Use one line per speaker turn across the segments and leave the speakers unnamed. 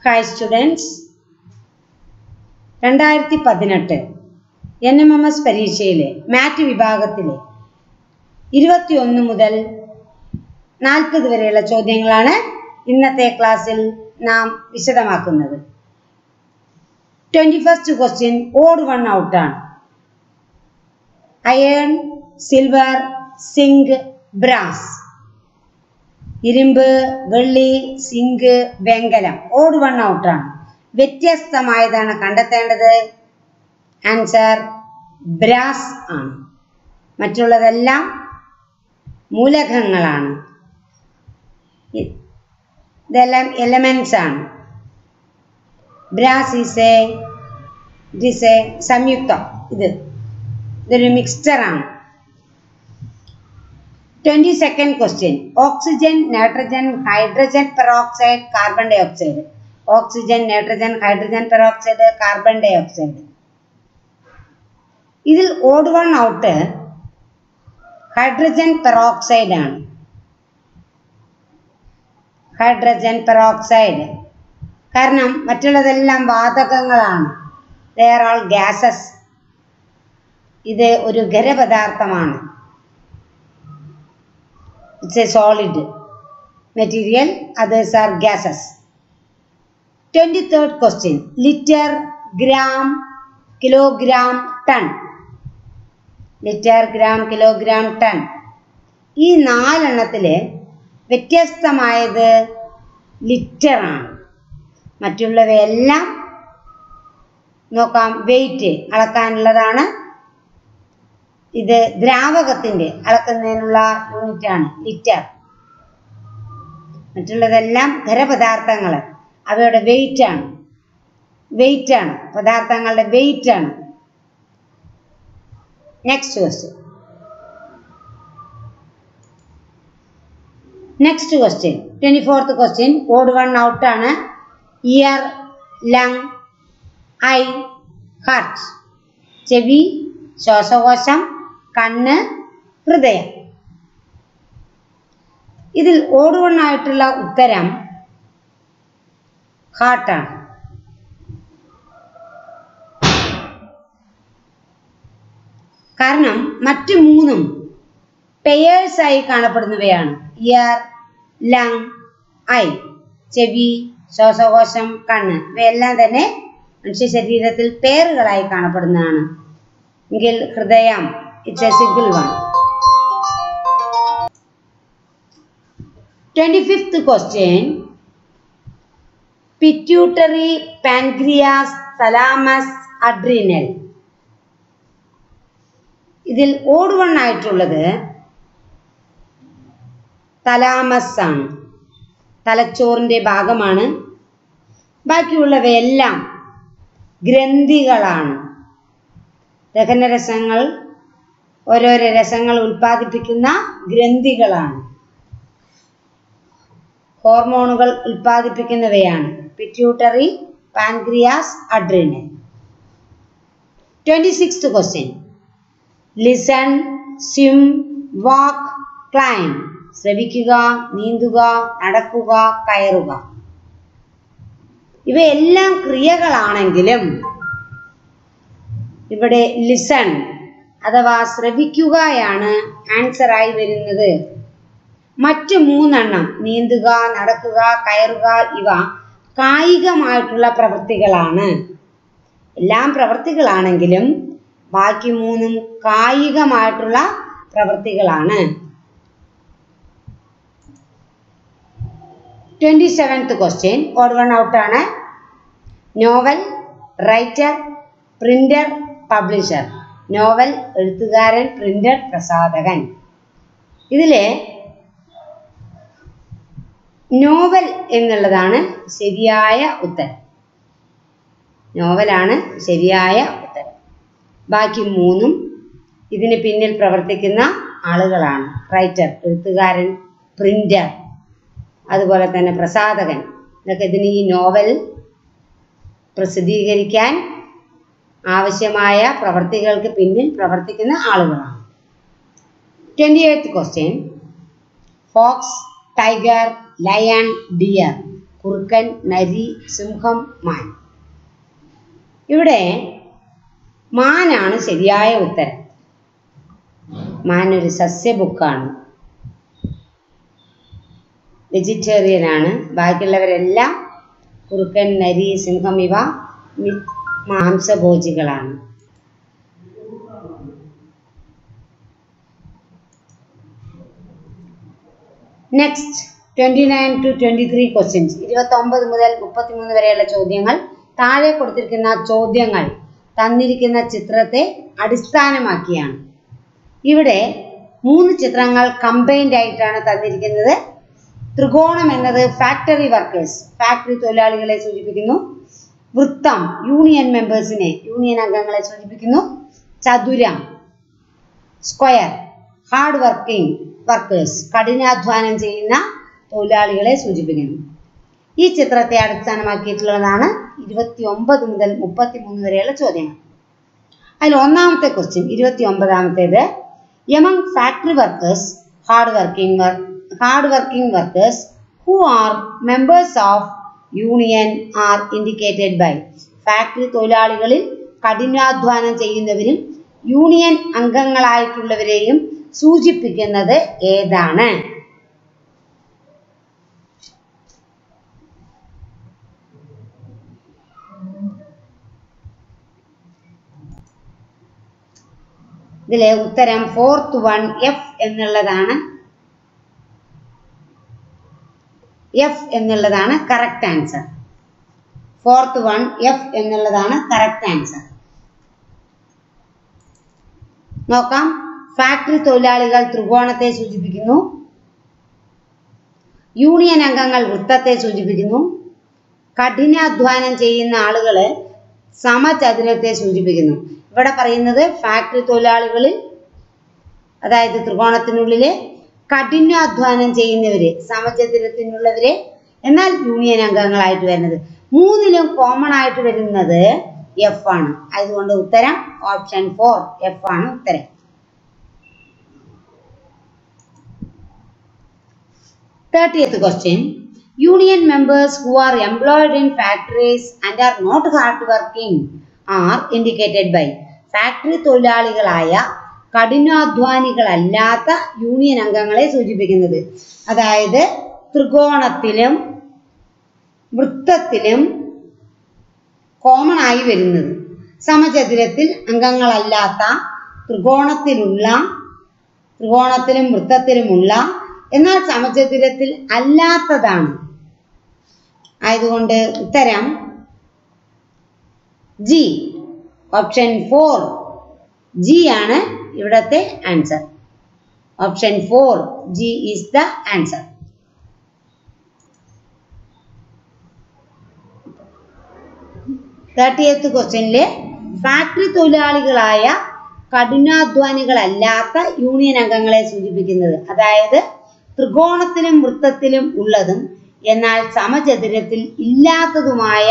Hi students രണ്ടായിരത്തി പതിനെട്ട് N M M S പരീക്ഷയിലെ മാറ്റ് വിഭാഗത്തിലെ ഇരുപത്തിയൊന്ന് മുതൽ നാൽപ്പത് വരെയുള്ള ചോദ്യങ്ങളാണ് ഇന്നത്തെ ക്ലാസ്സിൽ നാം വിശദമാക്കുന്നത് twenty first question odd one ഔട്ടാണ് അയൺ സിൽവർ സിങ്ക് ബ്രാസ് ഇരുമ്പ് വെള്ളി സിങ്ക് വെങ്കലം ഓട് വൺ ഔട്ടാണ് വ്യത്യസ്തമായതാണ് കണ്ടെത്തേണ്ടത് ആൻസർ ബ്രാസ് ആണ് മറ്റുള്ളതെല്ലാം മൂലകങ്ങളാണ് ഇതെല്ലാം എലമെന്റ്സ് ആണ് brass is a it is a സംയുക്തം ഇത് ഇതൊരു മിക്സ്ചറാണ് twenty second question oxygen nitrogen hydrogen peroxide carbon dioxide oxygen nitrogen hydrogen peroxide carbon dioxide ഇതിൽ odd one out hydrogen peroxide ആണ് hydrogen peroxide കാരണം മറ്റുള്ളതെല്ലാം വാതകങ്ങളാണ് ദർ ആൾ ഗ്യാസസ് ഇത് ഒരു ഖരപദാർത്ഥമാണ് it's a solid material others are gases 23rd question liter gram kilogram ton litre gram kilogram ton ഈ നാലെണ്ണത്തിൽ വ്യത്യസ്തമായത് ലിറ്ററാണ് മറ്റുള്ളവയെല്ലാം നോക്കാം വെയിറ്റ് അളക്കാനുള്ളതാണ് ഇത് ദ്രാവകത്തിന്റെ അളക്കുന്നതിനുള്ള യൂണിറ്റ് ആണ് ലിറ്റർ മറ്റുള്ളതെല്ലാം ഖരപദാർത്ഥങ്ങൾ അവയുടെ വെയിറ്റ് ആണ് വെയിറ്റ് ആണ് പദാർത്ഥങ്ങളുടെ വെയിറ്റ് ആണ് next question next question twenty fourth question odd one out ആണ് ഇയർ ലങ് ഐ ഹാർട്ട് ചെവി ശ്വാസകോശം കണ്ണ് ഹൃദയം ഇതിൽ ഓടുവണ്ണായിട്ടുള്ള ഉത്തരം ഹാർട്ടാണ് കാരണം മറ്റു മൂന്നും പെയേഴ്സ് ആയി കാണപ്പെടുന്നവയാണ് ഇയർ ലങ് ഐ ചെവി ശ്വാസകോശം കണ്ണ് ഇവയെല്ലാം തന്നെ മനുഷ്യ ശരീരത്തിൽ പേറുകളായി കാണപ്പെടുന്നതാണ് എങ്കിൽ ഹൃദയം it's a single one twenty fifth question pituitary pancreas thalamus adrenal ഇതിൽ ഓട് വൺ ആയിട്ടുള്ളത് തലാമസ് ആണ് തലച്ചോറിന്റെ ഭാഗമാണ് ബാക്കിയുള്ളവയെല്ലാം ഗ്രന്ഥികളാണ് ദഹനരസങ്ങൾ ഓരോരോ രസങ്ങൾ ഉൽപ്പാദിപ്പിക്കുന്ന ഗ്രന്ഥികളാണ് ഹോർമോണുകൾ ഉൽപ്പാദിപ്പിക്കുന്നവയാണ് pituitary pancreas adrenal twenty six question listen swim walk climb ശ്രവിക്കുക നീന്തുക നടക്കുക കയറുക ഇവയെല്ലാം ക്രിയകളാണെങ്കിലും ഇവിടെ ലിസൺ അഥവാ ശ്രവിക്കുകയാണ് ആൻസറായി വരുന്നത് മറ്റു മൂന്നെണ്ണം നീന്തുക നടക്കുക കയറുക ഇവ കായികമായിട്ടുള്ള പ്രവൃത്തികളാണ് എല്ലാം പ്രവൃത്തികളാണെങ്കിലും ബാക്കി മൂന്നും കായികമായിട്ടുള്ള പ്രവൃത്തികളാണ് twenty seventh question odd one ഔട്ടാണ് novel writer printer publisher novel എഴുത്തുകാരൻ പ്രിന്റർ പ്രസാധകൻ ഇതിലെ നോവൽ എന്നുള്ളതാണ് ശരിയായ ഉത്തരം നോവലാണ് ശരിയായ ഉത്തരം ബാക്കി മൂന്നും ഇതിന് പിന്നിൽ പ്രവർത്തിക്കുന്ന ആളുകളാണ് റൈറ്റർ എഴുത്തുകാരൻ പ്രിന്റർ അതുപോലെ തന്നെ പ്രസാധകൻ ഇതൊക്കെ ഇതിന് ഈ നോവൽ പ്രസിദ്ധീകരിക്കാൻ ആവശ്യമായ പ്രവർത്തികൾക്ക് പിന്നിൽ പ്രവർത്തിക്കുന്ന ആളുകളാണ് twenty eighth question fox tiger lion deer കുറുക്കൻ നരി സിംഹം മാൻ ഇവിടെ മാനാണ് ശരിയായ ഉത്തരം മാൻ ഒരു സസ്യബുക്കാണ് വെജിറ്റേറിയൻ ആണ് ബാക്കിയുള്ളവരെല്ലാം കുറുക്കൻ നരി സിംഹം ഇവ മി- മാംസഭോജികളാണ് next twenty nine to twenty three questions ഇരുപത്തൊമ്പത് മുതൽ മുപ്പത്തിമൂന്ന് വരെയുള്ള ചോദ്യങ്ങൾ താഴെ കൊടുത്തിരിക്കുന്ന ചോദ്യങ്ങൾ തന്നിരിക്കുന്ന ചിത്രത്തെ അടിസ്ഥാനമാക്കിയാണ് ഇവിടെ മൂന്ന് ചിത്രങ്ങൾ കമ്പൈൻഡ് ആയിട്ടാണ് തന്നിരിക്കുന്നത് ത്രികോണം എന്നത് ഫാക്ടറി വർക്കേഴ്സ് ഫാക്ടറി തൊഴിലാളികളെ സൂചിപ്പിക്കുന്നു വൃത്തം യൂണിയൻ മെമ്പേഴ്സിനെ യൂണിയൻ അംഗങ്ങളെ സൂചിപ്പിക്കുന്നു ചതുരം സ്ക്വയർ ഹാർഡ് വർക്കിംഗ് വർക്കേഴ്സ് കഠിനാധ്വാനം ചെയ്യുന്ന തൊഴിലാളികളെ സൂചിപ്പിക്കുന്നു ഈ ചിത്രത്തെ അടിസ്ഥാനമാക്കിയിട്ടുള്ളതാണ് ഇരുപത്തി ഒമ്പത് മുതൽ മുപ്പത്തി മൂന്ന് വരെയുള്ള ചോദ്യങ്ങൾ അതിൽ ഒന്നാമത്തെ ക്വസ്റ്റ്യൻ ഇരുപത്തി ഒമ്പതാമത്തേത് among factory workers hard working hard working workers who are members of union are indicated by factory തൊഴിലാളികളിൽ കഠിനാധ്വാനം ചെയ്യുന്നവരും യൂണിയൻ അംഗങ്ങളായിട്ടുള്ളവരെയും സൂചിപ്പിക്കുന്നത് ഏതാണ് ഇതിലെ ഉത്തരം ഫോർത്ത് വൺ എഫ് എന്നുള്ളതാണ് എഫ് എന്നുള്ളതാണ് correct answer fourth one F എന്നുള്ളതാണ് കറക്റ്റ് ആൻസർ നോക്കാം ഫാക്ടറി തൊഴിലാളികൾ ത്രികോണത്തെ സൂചിപ്പിക്കുന്നു യൂണിയൻ അംഗങ്ങൾ വൃത്തത്തെ സൂചിപ്പിക്കുന്നു കഠിനാധ്വാനം ചെയ്യുന്ന ആളുകൾ സമചതുരത്തെ സൂചിപ്പിക്കുന്നു ഇവിടെ പറയുന്നത് ഫാക്ടറി തൊഴിലാളികളിൽ അതായത് ത്രികോണത്തിനുള്ളില് കഠിനാധ്വാനം ചെയ്യുന്നവര് സമചതുരത്തിനുള്ളവര് എന്നാൽ യൂണിയൻ അംഗങ്ങളായിട്ട് വരുന്നത് മൂന്നിലും കോമൺ ആയിട്ട് വരുന്നത് എഫ് ആണ് അതുകൊണ്ട് ഉത്തരം ഓപ്ഷൻ ഫോർ എഫ് ആണ് ഉത്തരം thirtieth question union members who are employed in factories and are not hard working are indicated by factory തൊഴിലാളികളായ കഠിനാധ്വാനികളല്ലാത്ത യൂണിയൻ അംഗങ്ങളെ സൂചിപ്പിക്കുന്നത് അതായത് ത്രികോണത്തിലും വൃത്തത്തിലും കോമൺ ആയി വരുന്നത് സമചതുരത്തിൽ അംഗങ്ങളല്ലാത്ത ത്രികോണത്തിലുള്ള ത്രികോണത്തിലും വൃത്തത്തിലുമുള്ള എന്നാൽ സമചതുരത്തിൽ അല്ലാത്തതാണ് ആയതുകൊണ്ട് ഉത്തരം ജി ഓപ്ഷൻ ഫോർ ജി ആണ് ഇവിടത്തെ answer option four G is the answer thirtieth ക്വസ്റ്റ്യനില് ഫാക്ടറി തൊഴിലാളികളായ കഠിനാധ്വാനികളല്ലാത്ത യൂണിയൻ അംഗങ്ങളെ സൂചിപ്പിക്കുന്നത് അതായത് ത്രികോണത്തിലും വൃത്തത്തിലും ഉള്ളതും എന്നാൽ സമചതുരത്തിൽ ഇല്ലാത്തതുമായ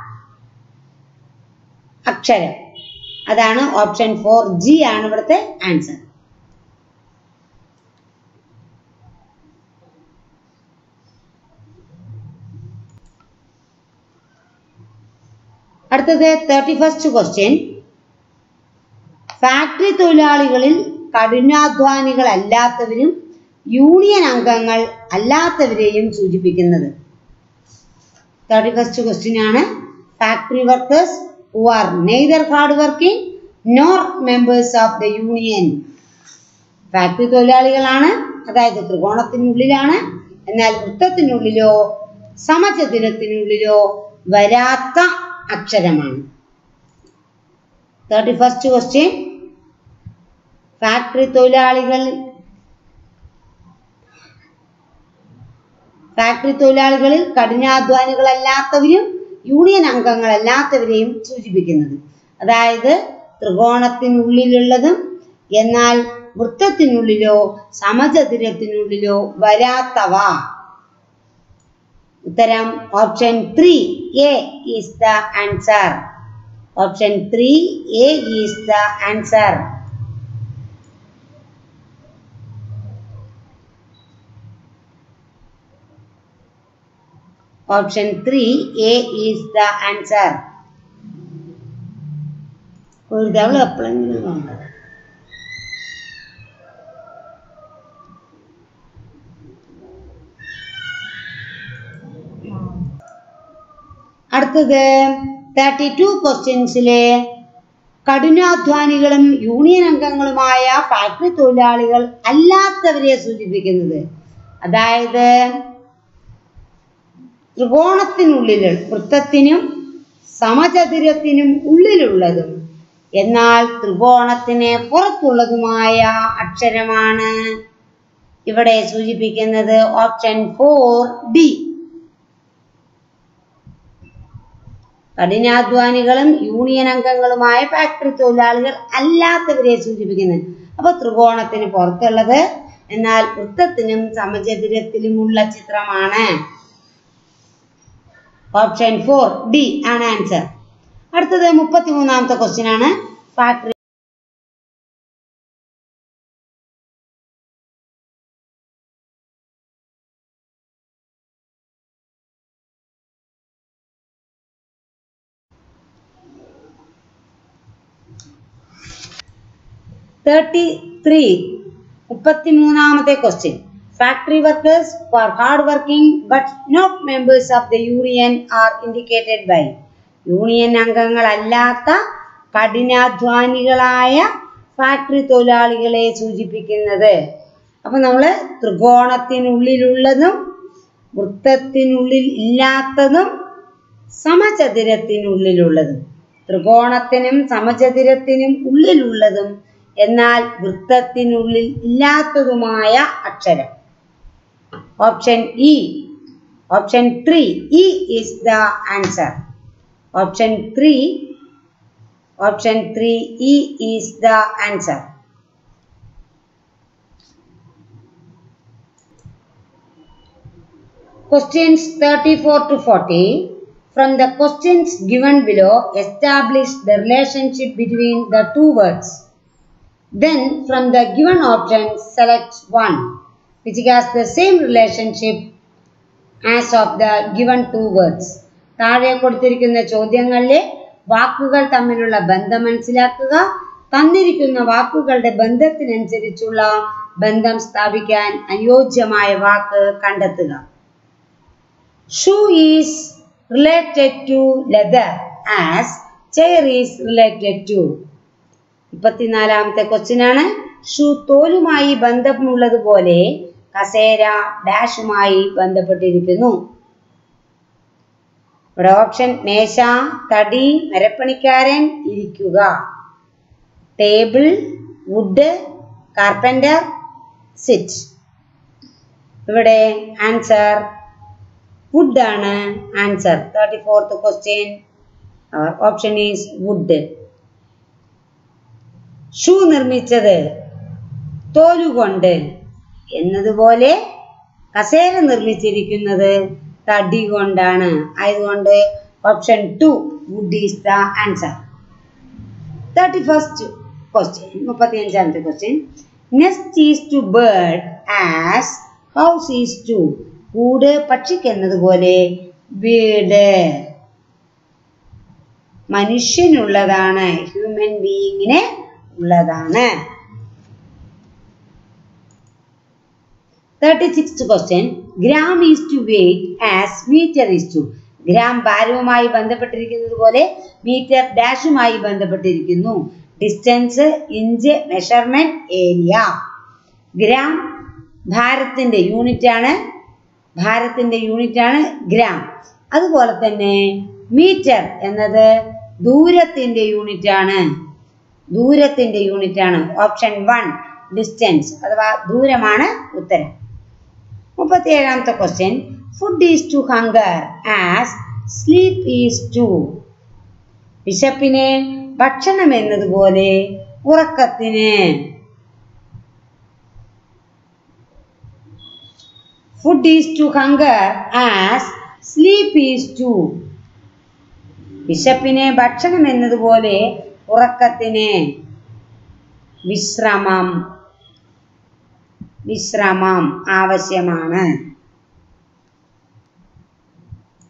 അക്ഷരം അതാണ് ഓപ്ഷൻ ഫോർ ജി ആണ് ഇവിടുത്തെ ആൻസർ അടുത്തത് തേർട്ടി ഫസ്റ്റ് ക്വസ്റ്റ്യൻ ഫാക്ടറി തൊഴിലാളികളിൽ കഠിനാധ്വാനികളല്ലാത്തവരും യൂണിയൻ അംഗങ്ങൾ അല്ലാത്തവരെയും സൂചിപ്പിക്കുന്നത് തേർട്ടി ഫസ്റ്റ് ക്വസ്റ്റ്യൻ ആണ് factory workers who are neither hard working nor members of the union factory തൊഴിലാളികളാണ് അതായത് ത്രികോണത്തിനുള്ളിലാണ് എന്നാൽ വൃത്തത്തിനുള്ളിലോ സമചതുരത്തിനുള്ളിലോ വരാത്ത അക്ഷരമാണ് തേർട്ടി ഫസ്റ്റ് ക്വസ്റ്റ്യൻ ഫാക്ടറി തൊഴിലാളികൾ ഫാക്ടറി തൊഴിലാളികളിൽ കഠിനാധ്വാനികളല്ലാത്തവരും യൂണിയൻ അംഗങ്ങളല്ലാത്തവരെയും സൂചിപ്പിക്കുന്നത് അതായത് ത്രികോണത്തിനുള്ളിലുള്ളതും എന്നാൽ വൃത്തത്തിനുള്ളിലോ സമചതുരത്തിനുള്ളിലോ വരാത്തവ ഉത്തരം option three A is the answer option three A is the answer option three A is the answer ഒരു തവണ എപ്പോഴെങ്കിലും കണ്ടത് അടുത്തത് തേർട്ടി ടു ക്വസ്റ്റ്യൻസിലെ കഠിനാധ്വാനികളും യൂണിയൻ അംഗങ്ങളുമായ ഫാക്ടറി തൊഴിലാളികൾ അല്ലാത്തവരെ സൂചിപ്പിക്കുന്നത് അതായത് ത്രികോണത്തിനുള്ളിൽ വൃത്തത്തിനും സമചതുരത്തിനും ഉള്ളിലുള്ളതും എന്നാൽ ത്രികോണത്തിന് പുറത്തുള്ളതുമായ അക്ഷരമാണ് ഇവിടെ സൂചിപ്പിക്കുന്നത് ഓപ്ഷൻ ഫോർ ഡി കഠിനാധ്വാനികളും യൂണിയൻ അംഗങ്ങളുമായ ഫാക്ടറി തൊഴിലാളികൾ അല്ലാത്തവരെ സൂചിപ്പിക്കുന്നത് അപ്പൊ ത്രികോണത്തിന് പുറത്തുള്ളത് എന്നാൽ വൃത്തത്തിനും സമചതുരത്തിലുമുള്ള ചിത്രമാണ് ഓപ്ഷൻ ഫോർ ഡി ആണ് ആൻസർ അടുത്തത് മുപ്പത്തി മൂന്നാമത്തെ ക്വസ്റ്റ്യൻ ആണ് ഫാക്ടറി തേർട്ടി ത്രീ മുപ്പത്തിമൂന്നാമത്തെ question factory workers for hard working but not members of the union are indicated by union അംഗങ്ങളല്ലാത്ത കഠിനാധ്വാനികളായ ഫാക്ടറി തൊഴിലാളികളെ സൂചിപ്പിക്കുന്നത് അപ്പൊ നമ്മൾ ത്രികോണത്തിനുള്ളിലുള്ളതും വൃത്തത്തിനുള്ളിൽ ഇല്ലാത്തതും സമചതുരത്തിനുള്ളിലുള്ളതും ത്രികോണത്തിനും സമചതുരത്തിനും ഉള്ളിലുള്ളതും എന്നാൽ വൃത്തത്തിനുള്ളിൽ ഇല്ലാത്തതുമായ അക്ഷരം option E option three E is the answer option three option three E is the answer Questions 34 to 40. From the questions given below, establish the relationship between the two words. Then, from the given options, select one which has the same relationship as of the given two words. താഴെ കൊടുത്തിരിക്കുന്ന ചോദ്യങ്ങളിലെ വാക്കുകൾ തമ്മിലുള്ള ബന്ധം മനസ്സിലാക്കുക തന്നിരിക്കുന്ന വാക്കുകളുടെ ബന്ധത്തിനനുസരിച്ചുള്ള ബന്ധം സ്ഥാപിക്കാൻ അനുയോജ്യമായ വാക്ക് കണ്ടെത്തുക shoe is related to leather as chair is related to മുപ്പത്തിനാലാമത്തെ ക്വസ്റ്റ്യൻ ആണ് ഷൂ തോലുമായി ബന്ധമുള്ളതുപോലെ കസേര ഡാഷുമായി ബന്ധപ്പെട്ടിരിക്കുന്നു ഇവിടെ ഓപ്ഷൻ മേശ തടി മരപ്പണിക്കാരൻ ഇരിക്കുക ടേബിൾ വുഡ് കാർപ്പൻ്റർ സിറ്റ് ഇവിടെ ആൻസർ വുഡ് ആണ് answer thirty fourth question our option is wood shoe നിർമ്മിച്ചത് തോലുകൊണ്ട് എന്നതുപോലെ കസേര നിർമ്മിച്ചിരിക്കുന്നത് തടി കൊണ്ടാണ് ആയതുകൊണ്ട് option two wood is the answer thirty first question മുപ്പത്തി അഞ്ചാമത്തെ question nest is to bird as house is to കൂട് പക്ഷിക്ക് എന്നതുപോലെ വീട് മനുഷ്യനുള്ളതാണ് ഹ്യൂമൻ ബീയിങ്ങിന് ഉള്ളതാണ് thirty six question gram is to weight as metre is to gram ഭാരവുമായി ബന്ധപ്പെട്ടിരിക്കുന്നത് പോലെ മീറ്റർ ഡാഷുമായി ബന്ധപ്പെട്ടിരിക്കുന്നു distance inch measurement area gram ഭാരത്തിന്റെ യൂണിറ്റ് ആണ് ഭാരത്തിന്റെ യൂണിറ്റ് ആണ് ഗ്രാം അതുപോലെ തന്നെ മീറ്റർ എന്നത് ദൂരത്തിന്റെ യൂണിറ്റ് ആണ് ദൂരത്തിന്റെ യൂണിറ്റ് ആണ് ഓപ്ഷൻ വൺ ഡിസ്റ്റൻസ് അഥവാ ദൂരമാണ് ഉത്തരം മുപ്പത്തി ഏഴാമത്തെ question food is to hunger as sleep is to വിശപ്പിന് ഭക്ഷണം എന്നതുപോലെ ഉറക്കത്തിന് food is to hunger as sleep is to വിശപ്പിന് ഭക്ഷണം എന്നതുപോലെ ഉറക്കത്തിന് വിശ്രമം വിശ്രമം ആവശ്യമാണ്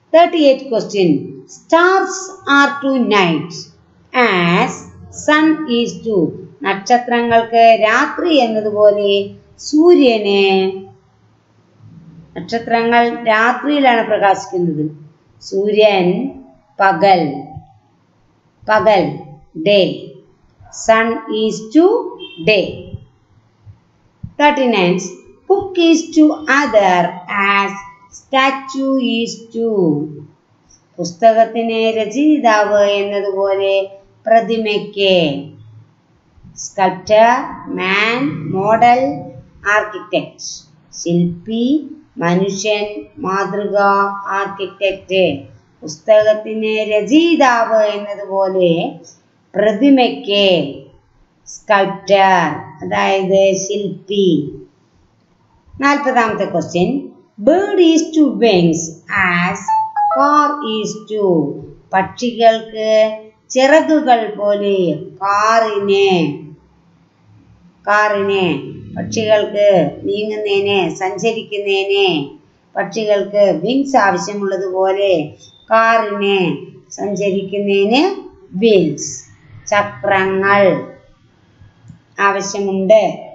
thirty eight question stars are to night as sun is to നക്ഷത്രങ്ങൾക്ക് രാത്രി എന്നതുപോലെ സൂര്യന് നക്ഷത്രങ്ങൾ രാത്രിയിലാണ് പ്രകാശിക്കുന്നത് സൂര്യൻ പകൽ പകൽ day sun is to day thirty nines book is to author as statue is to പുസ്തകത്തിന് രചയിതാവ് എന്നതുപോലെ പ്രതിമയ്ക്ക് സ്കൾപ്റ്റർ മാൻ മോഡൽ ആർക്കിടെക്ട് ശില്പി മനുഷ്യൻ മാതൃക ആർക്കിടെക്റ്റ് പുസ്തകത്തിന് രചയിതാവ് എന്നതുപോലെ പ്രതിമയ്ക്ക് സ്കൾപ്റ്റർ അതായത് ശില്പി നാൽപ്പതാമത്തെ question bird is to wings as car is to പക്ഷികൾക്ക് ചിറകുകൾ പോലെ കാറിന് കാറിന് പക്ഷികൾക്ക് നീങ്ങുന്നതിന് സഞ്ചരിക്കുന്നതിന് പക്ഷികൾക്ക് വിങ്സ് ആവശ്യമുള്ളതുപോലെ കാറിന് സഞ്ചരിക്കുന്നതിന് വീൽസ് ചക്രങ്ങൾ ആവശ്യമുണ്ട്